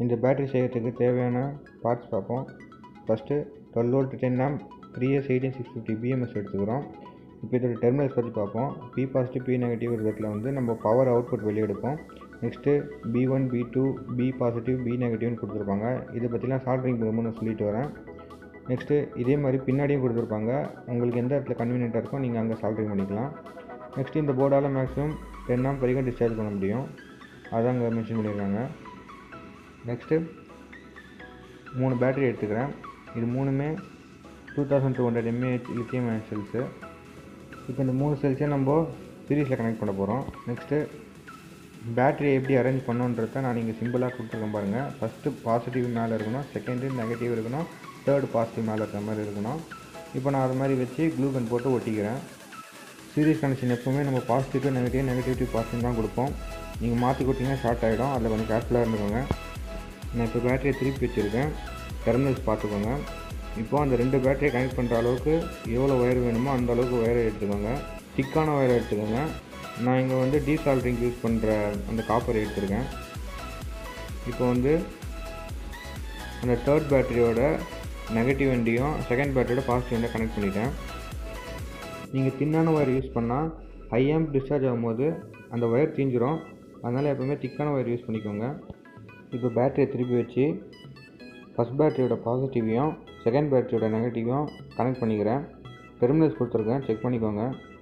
இந்த பேட்டரி செய்கிறதுக்கு தேவையான பார்ட்ஸ் பார்ப்போம் first twelve volt ten amp three S eighteen six fifty BMS எடுத்துக்கிறோம் இப்போ இதோட டெர்மினல்ஸ் பற்றி பார்ப்போம் பி பாசிட்டிவ் பி நெகட்டிவ் இருக்கிறதுல வந்து நம்ம பவர் அவுட்புட் வெளியே எடுப்போம் next P one P two P positive P நெகட்டிவ்னு கொடுத்துருப்பாங்க இதை பற்றிலாம் சால்ட்ரிங் பண்ணும்போது சொல்லிட்டு வரேன் நெக்ஸ்ட்டு இதே மாதிரி பின்னாடியும் கொடுத்துருப்பாங்க உங்களுக்கு எந்த இடத்துல கன்வீனியண்ட்டாக இருக்கோ நீங்கள் அங்கே சால்ட்ரிங் பண்ணிக்கலாம் நெக்ஸ்ட்டு இந்த போர்டால் மேக்ஸிமம் டென் ஆம் வரைக்கும் டிஸ்சார்ஜ் பண்ண முடியும் அதான் அங்கே மென்ஷன் பண்ணியிருக்காங்க நெக்ஸ்ட்டு மூணு பேட்டரி எடுத்துக்கிறேன் இது மூணுமே two thousand two hundred mAh lithium ion cells இப்போ இந்த மூணு செல்ஸையும் நம்ம சீரீஸில் கனெக்ட் பண்ண போகிறோம் நெக்ஸ்ட்டு பேட்டரி எப்படி அரேஞ்ச் பண்ணோன்றத நான் இங்கே சிம்பிளாக கொடுத்துருக்கேன் பாருங்கள் ஃபஸ்ட்டு பாசிட்டிவ் மேலே இருக்கணும் செகண்டு நெகட்டிவ் இருக்கணும் தேர்டு பாசிட்டிவ் மேலே இருக்கிற மாதிரி இருக்கணும் இப்போ நான் அது மாதிரி வச்சு க்ளூ கன் போட்டு ஒட்டிக்கிறேன் சீரியஸ் கனெக்ஷன் எப்போவுமே நம்ம positive to negative negative to positive தான் கொடுப்போம் நீங்கள் மாற்றி கொடுத்தீங்கன்னா ஷார்ட் ஆகிடும் அதில் கொஞ்சம் கேர்ஃபுல்லாக இருந்துக்கோங்க நான் இப்போ பேட்டரியை திருப்பி வச்சுருக்கேன் டெர்மினல்ஸ் பார்த்துக்கோங்க இப்போ அந்த ரெண்டு பேட்டரியை கனெக்ட் பண்ணுற அளவுக்கு எவ்வளோ ஒயர் வேணுமோ அந்த அளவுக்கு ஒயரை எடுத்துக்கோங்க திக்கான ஒயரை எடுத்துக்கோங்க நான் இங்கே வந்து டீசால்ட்ரிங் யூஸ் பண்ணுற அந்த காப்பர் எடுத்திருக்கேன் இப்போ வந்து அந்த தேர்ட் பேட்டரியோட நெகட்டிவ் எண்டையும் செகண்ட் பேட்டரியோட பாசிட்டிவ் எண்டை கனெக்ட் பண்ணிட்டேன் நீங்கள் தின்னான ஒயர் யூஸ் பண்ணால் ஹை ஆம்ப் டிஸ்சார்ஜ் ஆகும்போது அந்த ஒயர் தீஞ்சிரும் அதனால் எப்போவுமே திக்கான ஒயர் யூஸ் பண்ணிக்கோங்க இப்போ பேட்டரியை திருப்பி வச்சு ஃபஸ்ட் பேட்டரியோட பாசிட்டிவையும் செகண்ட் பேட்டரியோட நெகட்டிவையும் கனெக்ட் பண்ணிக்கிறேன் டெர்மினல்ஸ் கொடுத்துருக்கேன் செக் பண்ணிக்கோங்க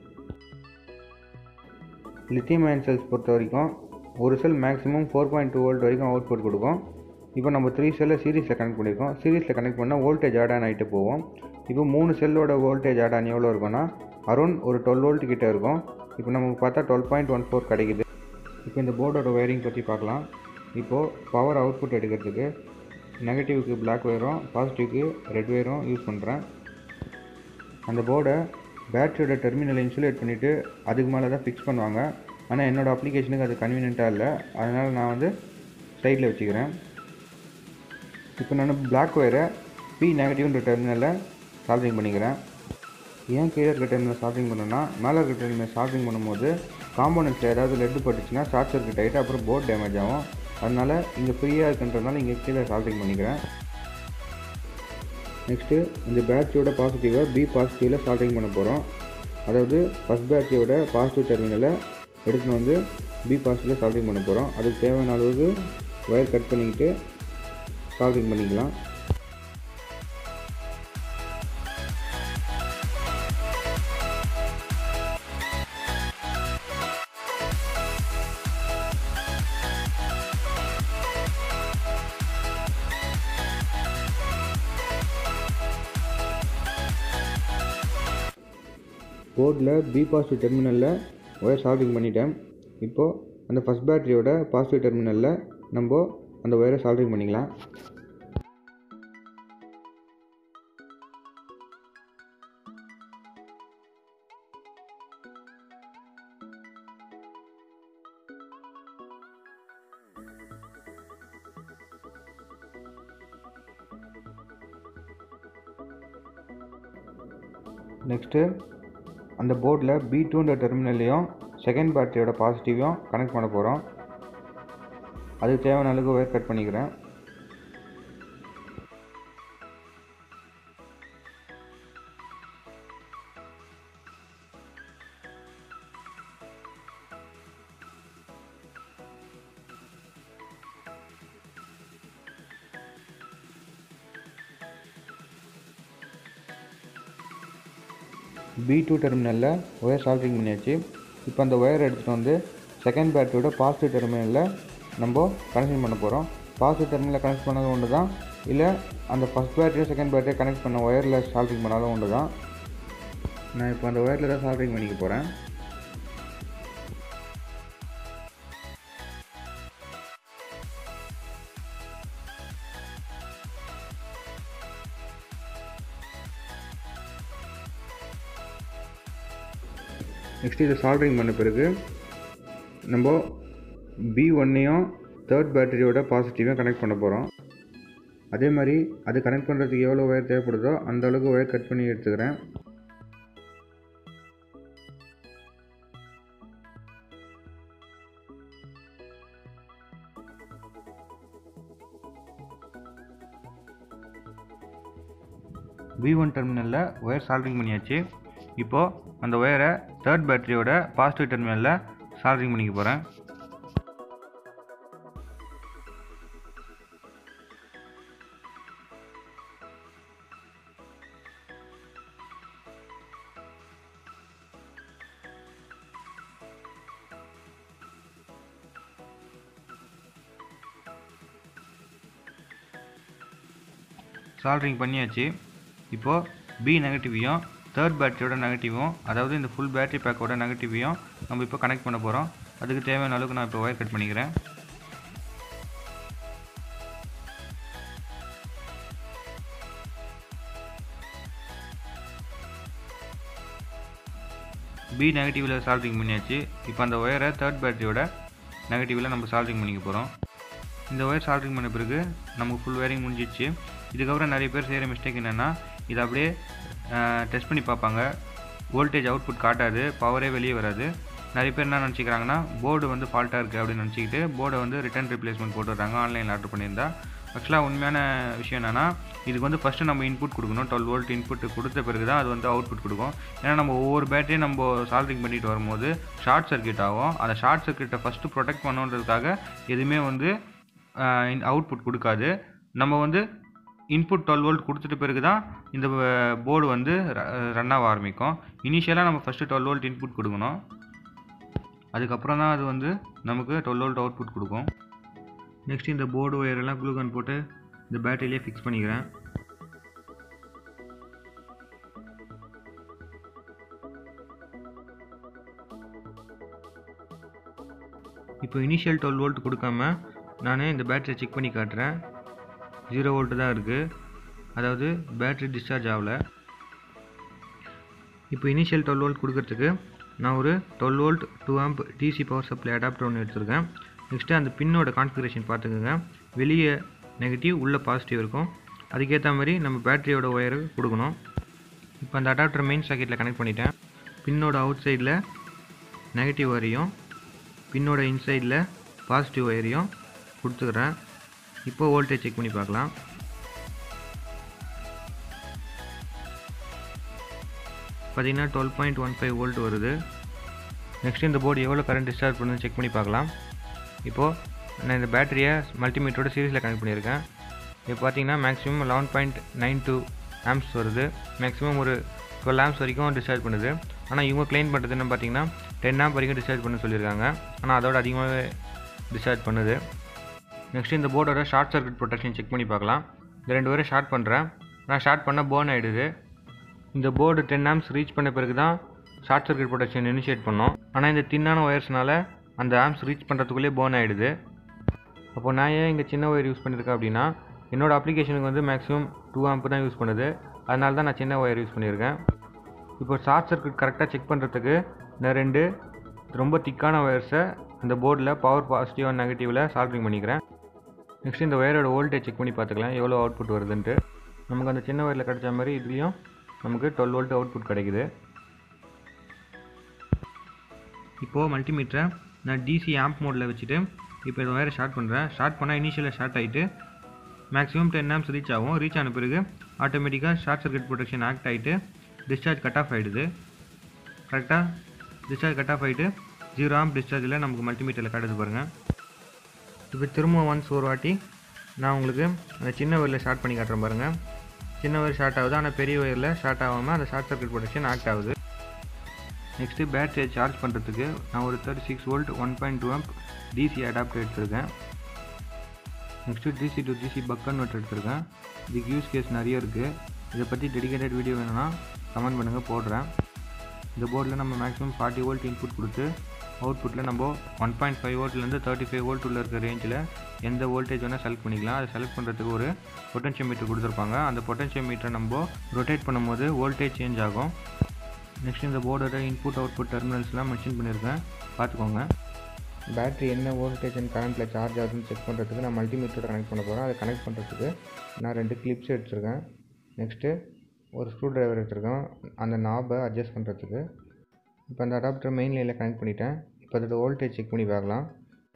லித்தியம் அயன் செல்ஸ் பொறுத்த வரைக்கும் ஒரு cell maximum four point two volt வரைக்கும் அவுட்புட் கொடுக்கும் இப்போ நம்ம த்ரீ செல்லை சீரீஸில் கனெக்ட் பண்ணியிருக்கோம் சீரீஸில் கனெக்ட் பண்ணால் வோல்டேஜ் ஆட் ஆன் ஆகிட்டு போவோம் இப்போ மூணு செல்லோட வோல்டேஜ் ஆட் ஆன் எவ்வளோ இருக்கும்னா அரௌண்ட் ஒரு டுவெல் வோல்ட் கிட்டே இருக்கும் இப்போ நமக்கு பார்த்தா டுவெல் பாயிண்ட் ஒன் ஃபோர் கிடைக்குது இப்போ இந்த போர்டோட ஒயரிங் பற்றி பார்க்கலாம் இப்போது பவர் அவுட்புட் எடுக்கிறதுக்கு நெகட்டிவ்க்கு பிளாக் ஒயரும் பாசிட்டிவ்க்கு ரெட் ஒயரும் யூஸ் பண்ணுறேன் அந்த போர்டை பேட்டரியோட டெர்மினல் இன்சுலேட் பண்ணிவிட்டு அதுக்கு மேலே தான் ஃபிக்ஸ் பண்ணுவாங்க ஆனால் என்னோடய அப்ளிகேஷனுக்கு அது கன்வீனியண்ட்டாக இல்லை அதனால் நான் வந்து சைடில் வச்சுக்கிறேன் இப்போ நான் பிளாக் ஒயரை பி நெகட்டிவ்ன்ற டெர்மினலில் சால்விங் பண்ணிக்கிறேன் ஏன் கீழே இருக்க டெர்மினல் சால்விங் பண்ணணும்னா மேலே இருக்க டெர்மினல் சால்விங் பண்ணும்போது காம்போனன்ட்ஸில் ஏதாவது லெட்டு பட்டுச்சுன்னா ஷார்ட் சர்க்கிட் ஆகிட்டு அப்புறம் போர்ட் டேமேஜ் ஆகும் அதனால் இங்கே ஃப்ரீயாக இருக்குன்றதுனால இங்கே கீழே சால்விங் பண்ணிக்கிறேன் நெக்ஸ்ட்டு இந்த பேட்டரியோட பாசிட்டிவை பி பாசிட்டிவில் சால்டிங் பண்ண போகிறோம் அதாவது ஃபஸ்ட் பேட்டரியோட பாசிட்டிவ் டெர்மினலை எடுத்துன்னு வந்து பி பாசிட்டிவில் சால்டிங் பண்ண போகிறோம் அதுக்கு தேவையான அளவுக்கு ஒயர் கட் பண்ணிக்கிட்டு சால்டிங் பண்ணிக்கலாம் போர்டில் பி பாசிட்டிவ் டெர்மினலில் ஒயர் சால்டிங் பண்ணிட்டேன் இப்போது அந்த ஃபஸ்ட் பேட்டரியோட பாசிட்டிவ் டெர்மினலில் நம்ம அந்த ஒயரை சால்டிங் பண்ணிக்கலாம் நெக்ஸ்ட்டு அந்த போர்டில் பி டூன்ற டெர்மினல்லையும் செகண்ட் பேட்டரியோட பாசிட்டிவையும் கனெக்ட் பண்ண போகிறோம் அதுக்கு தேவையான அளவுக்கு ஒயர் கட் பண்ணிக்கிறேன் பி டூ டெர்மினலில் ஒயர் சால்ட்ரிங் பண்ணியாச்சு இப்போ அந்த ஒயர் எடுத்துகிட்டு வந்து செகண்ட் பேட்டரியோட பாசிட்டிவ் டெர்மினலில் நம்ம கனெக்ஷன் பண்ண போகிறோம் பாசிட்டிவ் டெர்மினலில் கனெக்ட் பண்ணதும் ஒன்று தான் இல்லை அந்த ஃபஸ்ட் பேட்டரியோ செகண்ட் பேட்டரியோ கனெக்ட் பண்ண ஒயரில் சால்ட்ரிங் பண்ணாலும் ஒன்று தான் நான் இப்போ அந்த ஒயரில் தான் சால்ட்ரிங் பண்ணிக்க போகிறேன் நெக்ஸ்ட் இதை சால்ட்ரிங் பண்ண பிறகு நம்ம பி ஒன்னையும் தேர்ட் பேட்டரியோட பாசிட்டிவாக கனெக்ட் பண்ண போகிறோம் அதே மாதிரி அது கனெக்ட் பண்ணுறதுக்கு எவ்வளோ ஒயர் தேவைப்படுதோ அந்த அளவுக்கு ஒயர் கட் பண்ணி எடுத்துக்கிறேன் பி ஒன் டெர்மினலில் ஒயர் சால்ட்ரிங் பண்ணியாச்சு இப்போது அந்த ஒயரை தேர்ட் பேட்டரியோட பாசிட்டிவ் டெர்மினலில் சால்ட்ரிங் பண்ணிக்க போகிறேன் சால்ட்ரிங் பண்ணியாச்சு இப்போது பி நெகட்டிவையும் தேர்ட் பேட்டரியோட நெகட்டிவும் அதாவது இந்த ஃபுல் பேட்டரி பேக்கோட நெகட்டிவையும் நம்ம இப்போ கனெக்ட் பண்ண போகிறோம் அதுக்கு தேவையான அளவுக்கு நான் இப்போ ஒயர் கட் பண்ணிக்கிறேன் பி நெகட்டிவில் சால்ட்ரிங் பண்ணியாச்சு இப்போ அந்த ஒயரை தேர்ட் பேட்டரியோட நெகட்டிவில் நம்ம சால்ட்ரிங் பண்ணிக்க போகிறோம் இந்த ஒயர் சால்ட்ரிங் பண்ண பிறகு நமக்கு ஃபுல் ஒயரிங் முடிஞ்சிச்சு இதுக்கப்புறம் நிறைய பேர் செய்கிற மிஸ்டேக் என்னென்னா இதை அப்படியே டெஸ்ட் பண்ணி பார்ப்பாங்க வோல்டேஜ் அவுட்புட் காட்டாது பவரே வெளியே வராது நிறைய பேர் என்ன நினச்சிக்கிறாங்கன்னா போர்டு வந்து ஃபால்ட்டாக இருக்குது அப்படின்னு நினச்சிக்கிட்டு போர்டை வந்து ரிட்டர்ன் ரிப்ளேஸ்மெண்ட் போட்டுடுறாங்க ஆன்லைனில் ஆர்டர் பண்ணியிருந்தா ஆக்சுவலாக உண்மையான விஷயம் என்னென்னா இதுக்கு வந்து ஃபஸ்ட்டு நம்ம இன்புட் கொடுக்கணும் டுவெல் வோல்ட் இன்புட் கொடுத்த பிறகு தான் அது வந்து அவுட்புட் கொடுக்கும் ஏன்னா நம்ம ஒவ்வொரு பேட்டரியும் நம்ம சால்ட்ரிங் பண்ணிட்டு வரும்போது ஷார்ட் சர்க்கியூட் ஆகும் அந்த ஷார்ட் சர்க்கியூட்டை ஃபஸ்ட்டு ப்ரொடெக்ட் பண்ணுன்றதுக்காக எதுவுமே வந்து அவுட்புட் கொடுக்காது நம்ம வந்து இன்புட் டுவெல் வோல்ட் கொடுத்துட்ட பிறகு தான் இந்த போர்டு வந்து ரன் ஆக ஆரம்பிக்கும் இனிஷியலாக நம்ம ஃபஸ்ட்டு டுவெல் வோல்ட் இன்புட் கொடுக்கணும் அதுக்கப்புறம் தான் அது வந்து நமக்கு டுவெல் வோல்ட் அவுட்புட் கொடுக்கும் நெக்ஸ்ட் இந்த போர்டு ஒயரெல்லாம் குளுகன் போட்டு இந்த பேட்டரியிலே ஃபிக்ஸ் பண்ணிக்கிறேன் இப்போ இனிஷியல் டுவெல் வோல்ட் கொடுக்காம நான் இந்த பேட்டரியை செக் பண்ணி காட்டுறேன் ஜீரோ வோல்ட்டு தான் இருக்குது அதாவது பேட்டரி டிஸ்சார்ஜ் ஆகலை இப்போ இனிஷியல் டுவெல் வோல்ட் கொடுக்கறதுக்கு நான் ஒரு twelve volt two amp DC power supply adapter ஒன்று எடுத்திருக்கேன் நெக்ஸ்ட்டு அந்த பின்னோட கான்ஃபிகரேஷன் பார்த்துக்கோங்க வெளியே நெகட்டிவ் உள்ளே பாசிட்டிவ் இருக்கும் அதுக்கேற்ற மாதிரி நம்ம பேட்டரியோட ஒயரு கொடுக்கணும் இப்போ அந்த அடாப்டர் மெயின் சாக்கெட்டில் கனெக்ட் பண்ணிட்டேன் பின்னோட அவுட் சைடில் நெகட்டிவ் ஒயரையும் பின்னோட இன்சைடில் பாசிட்டிவ் ஒயரையும் கொடுத்துக்கிறேன் இப்போ வோல்டேஜ் செக் பண்ணி பார்க்கலாம் பார்த்தீங்கன்னா twelve point one five volt வருது நெக்ஸ்ட் இந்த போர்டு எவ்வளோ கரண்ட் டிஸ்சார்ஜ் பண்ணுதுன்னு செக் பண்ணி பார்க்கலாம் இப்போது நான் இந்த பேட்டரியை மல்டிமீட்டரோட சீரிஸில் கனெக்ட் பண்ணியிருக்கேன் இப்போ பார்த்தீங்கன்னா maximum eleven point nine two amps வருது மேக்ஸிமம் ஒரு டுவெல் ஆம்ஸ் வரைக்கும் டிஸ்சார்ஜ் பண்ணுது ஆனால் இவங்க க்ளைம் பண்ணுறது என்ன பார்த்தீங்கன்னா டென் ஆம்ப் வரைக்கும் டிஸ்சார்ஜ் பண்ண சொல்லியிருக்காங்க ஆனால் அதோட அதிகமாகவே டிஸ்சார்ஜ் பண்ணுது நெக்ஸ்ட் இந்த போர்டோட ஷார்ட் சர்க்யூட் ப்ரொடெக்ஷன் செக் பண்ணி பார்க்கலாம் இந்த ரெண்டு பேரும் ஷார்ட் பண்ணுறேன் நான் ஷார்ட் பண்ண போர்ன் ஆகிடுது இந்த போர்டு டென் ஆம்ஸ் ரீச் பண்ண பிறகு தான் ஷார்ட் சர்க்யூட் ப்ரொடெக்ஷன் இனிஷியேட் பண்ணோம் ஆனால் இந்த தின்னான ஒயர்ஸ்னால அந்த ஆம்ஸ் ரீச் பண்ணுறதுக்குள்ளே போர்ன் ஆகிடுது அப்போ நான் ஏன் இங்கே சின்ன ஒயர் யூஸ் பண்ணியிருக்கேன் அப்படின்னா என்னோடய அப்ளிகேஷனுக்கு வந்து மேக்ஸிமம் டூ ஆம்ப் தான் யூஸ் பண்ணுது அதனால தான் நான் சின்ன ஒயர் யூஸ் பண்ணியிருக்கேன் இப்போ ஷார்ட் சர்க்யூட் கரெக்டாக செக் பண்ணுறதுக்கு நான் ரெண்டு ரொம்ப திக்கான ஒயர்ஸை இந்த போர்டில் பவர் பாசிட்டிவ் அண்ட் நெகட்டிவில் சால்ட்ரிங் பண்ணிக்கிறேன் நெக்ஸ்ட் இந்த ஒயரோட வோல்டேஜ் செக் பண்ணி பார்த்துக்கலாம் எவ்வளோ அவுட்புட் வருதுன்ட்டு நமக்கு அந்த சின்ன ஒயரில் கிடைச்ச மாதிரி இதுலேயும் நமக்கு டுவெல் வோல்ட் அவுட்புட் கிடைக்குது இப்போது மல்டிமீட்டரை நான் டிசி ஆம்ப் மோடில் வச்சுட்டு இப்போ இந்த ஒயரை ஷார்ட் பண்ணுறேன் ஷார்ட் பண்ணால் இனிஷியலாக ஷார்ட் ஆகிட்டு மேக்ஸிமம் டென் ஆம்ஸ் ரீச் ஆகும் ரீச் ஆன பிறகு ஆட்டோமேட்டிக்காக ஷார்ட் சர்க்யூட் ப்ரொடெக்ஷன் ஆக்ட் ஆகிட்டு டிஸ்சார்ஜ் கட் ஆஃப் ஆகிடுது கரெக்டாக டிஸ்சார்ஜ் கட் ஆஃப் ஆகிட்டு ஜீரோ ஆம்ப் டிஸ்சார்ஜில் நமக்கு மல்டிமீட்டரில் காட்டுது பாருங்கள் இப்போ திரும்ப ஒன்ஸ் ஒரு வாட்டி நான் உங்களுக்கு அந்த சின்ன ஒயரில் ஷார்ட் பண்ணி காட்டுறேன் பாருங்கள் சின்ன ஒயர் ஷார்ட் ஆகுது ஆனால் பெரிய ஒயரில் ஷார்ட் ஆகாமல் அந்த ஷார்ட் சர்க்யூட் ப்ரொடெக்ஷன் ஆக்ட் ஆகுது நெக்ஸ்ட்டு பேட்டரியை சார்ஜ் பண்ணுறதுக்கு நான் ஒரு thirty six volt one point two amp DC adapter எடுத்திருக்கேன் next DC to DC buck convert எடுத்திருக்கேன் இதுக்கு யூஸ் கேஸ் நிறைய இருக்குது இதை பற்றி டெடிகேட்டட் வீடியோ வேணும்னா கமெண்ட் பண்ணுங்கள் போடுறேன் இந்த போர்டில் நம்ம மேக்ஸிமம் ஃபார்ட்டி வோல்ட் இன்புட் கொடுத்து அவுட்புட்டில் நம்ம ஒன் பாயிண்ட் ஃபைவ் வோல்ட்லேருந்து தேர்ட்டி ஃபைவ் வோல்ட் உள்ள இருக்க ரேஞ்சில் எந்த வோல்டேஜ் வேணால் செலக்ட் பண்ணிக்கலாம் அதை செலக்ட் பண்ணுறதுக்கு ஒரு பொட்டன்ஷியல் மீட்டர் கொடுத்துருப்பாங்க அந்த பொட்டன்ஷியல் மீட்டரை நம்ம ரொட்டேட் பண்ணும்போது வோல்டேஜ் சேஞ்ச் ஆகும் நெக்ஸ்ட் இந்த போர்டோட இன்புட் அவுட்புட் டெர்மினல்ஸ்லாம் மென்ஷன் பண்ணியிருக்கேன் பார்த்துக்கோங்க பேட்டரி என்ன வோல்டேஜ் அண்ட் கரண்ட்டில் சார்ஜ் ஆகுதுன்னு செக் பண்ணுறதுக்கு நான் மல்டிமீட்டரோட கனெக்ட் பண்ண போகிறேன் அதை கனெக்ட் பண்ணுறதுக்கு நான் ரெண்டு கிளிப்ஸ் எடுத்திருக்கேன் நெக்ஸ்ட்டு ஒரு ஸ்க்ரூ டிரைவர் எடுத்திருக்கேன் அந்த நாபை அட்ஜஸ்ட் பண்ணுறதுக்கு இப்போ அந்த அடாப்டர் மெயின் லைனில் கனெக்ட் பண்ணிட்டேன் இப்போ அதோட வோல்டேஜ் செக் பண்ணி பார்க்கலாம்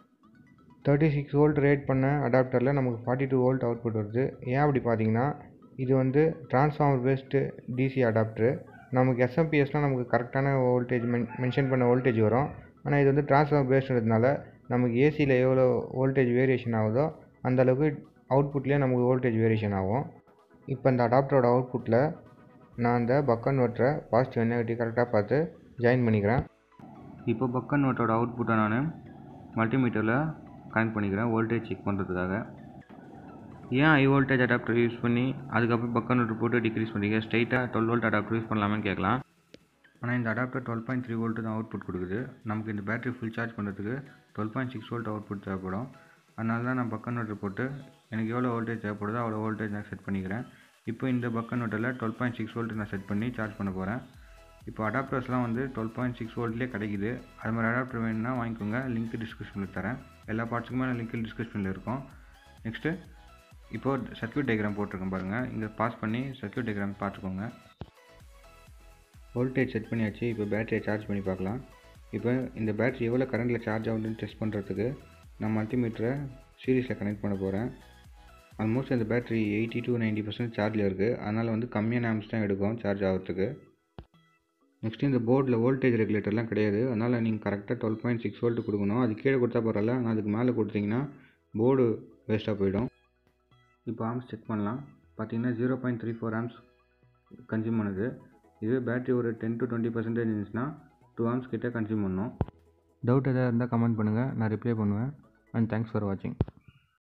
தேர்ட்டி சிக்ஸ் வோல்ட் ரேட் பண்ண அடாப்டரில் நமக்கு ஃபார்ட்டி டூ வோல்ட் அவுட்புட் வருது ஏன் அப்படி பார்த்தீங்கன்னா இது வந்து ட்ரான்ஸ்ஃபார்மர் பேஸ்டு டிசி அடாப்டரு நமக்கு எஸ்எம்பிஎஸ்னால் நமக்கு கரெக்டான வோல்டேஜ் மென் மென்ஷன் பண்ண வோல்டேஜ் வரும் ஆனால் இது வந்து ட்ரான்ஸ்ஃபார்மர் பேஸ்டுன்றதுனால நமக்கு ஏசியில் எவ்வளோ வோல்டேஜ் வேரியேஷன் ஆகுதோ அந்த அளவுக்கு அவுட்புட்லேயும் நமக்கு வோல்டேஜ் வேரியேஷன் ஆகும் இப்போ இந்த அடாப்டரோட அவுட்புட்டில் நான் அந்த பக் கன்வெர்ட்டரை பாசிட்டிவ் நெகட்டிவ் கரெக்டாக பார்த்து ஜாயின் பண்ணிக்கிறேன் இப்போ பக் கன்வெர்ட்டரோட அவுட்புட்டை நான் மல்டிமீட்டரில் கனெக்ட் பண்ணிக்கிறேன் வோல்டேஜ் செக் பண்ணுறதுக்காக ஏன் ஹை வோல்டேஜ் அடாப்டர் யூஸ் பண்ணி அதுக்கப்புறம் பக் கன்வெர்ட்டர் போட்டு டிக்ரீஸ் பண்ணுறீங்க ஸ்ட்ரைட்டாக டுவெல் வோல்ட் அடாப்டர் யூஸ் பண்ணலாமே கேட்கலாம் ஆனால் இந்த adapter twelve point three volt தான் அவுட்புட் கொடுக்குது நமக்கு இந்த பேட்டரி ஃபுல் சார்ஜ் பண்ணுறதுக்கு twelve point six volt output தேவைப்படும் அதனால தான் நான் பக் கன்வெர்ட்டர் போட்டு எனக்கு எவ்வளோ வோல்டேஜ் தேவைப்படுதோ அவ்வளோ வோல்டேஜ் நான் செட் பண்ணிக்கிறேன் இப்போ இந்த பக் கன்வெர்ட்டரில் டுவெல் பாயிண்ட் சிக்ஸ் வோல்ட் நான் செட் பண்ணி சார்ஜ் பண்ண போகிறேன் இப்போ அடாப்டர்ஸ்லாம் வந்து டுவெல் பாயிண்ட் சிக்ஸ் வோல்ட்லேயே கிடைக்குது அது மாதிரி அடாப்டர் வேணும்னா வாங்கிக்கோங்க லிங்க் டிஸ்கிரிப்ஷனில் தரேன் எல்லா பார்ட்ஸுக்குமே லிங்க் டிஸ்கிரிப்ஷனில் இருக்கும் நெக்ஸ்ட்டு இப்போது சர்க்யூட் டயக்ராம் போட்டிருக்கேன் பாருங்கள் இங்கே பாஸ் பண்ணி சர்க்யூட் டயக்ராம் பார்த்துக்கோங்க வோல்டேஜ் செட் பண்ணியாச்சு இப்போ பேட்டரியை சார்ஜ் பண்ணி பார்க்கலாம் இப்போ இந்த பேட்டரி எவ்வளோ கரண்டில் சார்ஜ் ஆகுதுன்னு டெஸ்ட் பண்ணுறதுக்கு நான் மல்டிமீட்டரை சீரீஸில் கனெக்ட் பண்ண போகிறேன் ஆல்மோஸ்ட் இந்த battery eighty to ninety percent சார்ஜில் இருக்குது அதனால் வந்து கம்மியான ஆம்ஸ் தான் எடுக்கும் சார்ஜ் ஆகிறதுக்கு நெக்ஸ்ட்டு இந்த போர்டில் வோல்டேஜ் ரெகுலேட்டர்லாம் கிடையாது அதனால் நீங்கள் கரெக்டாக டுவெல் பாயிண்ட் சிக்ஸ் வோல்ட் கொடுக்கணும் அது கீழே கொடுத்தா பரவாயில்ல ஆனால் அதுக்கு மேலே கொடுத்தீங்கன்னா போர்டு வேஸ்ட்டாக போயிடும் இப்போ ஆம்ஸ் செக் பண்ணலாம் பார்த்தீங்கன்னா zero point three four amps consume பண்ணுது இதுவே பேட்டரி ஒரு டென் டு டுவெண்ட்டி பர்சன்டேஜ் இருந்துச்சுன்னா டூ ஆம்ஸ் கிட்டே கன்சியூம் பண்ணணும் டவுட் எதாவது இருந்தால் கமெண்ட் பண்ணுங்கள் நான் ரிப்ளை பண்ணுவேன் அண்ட் தேங்க்ஸ் ஃபார் வாட்சிங்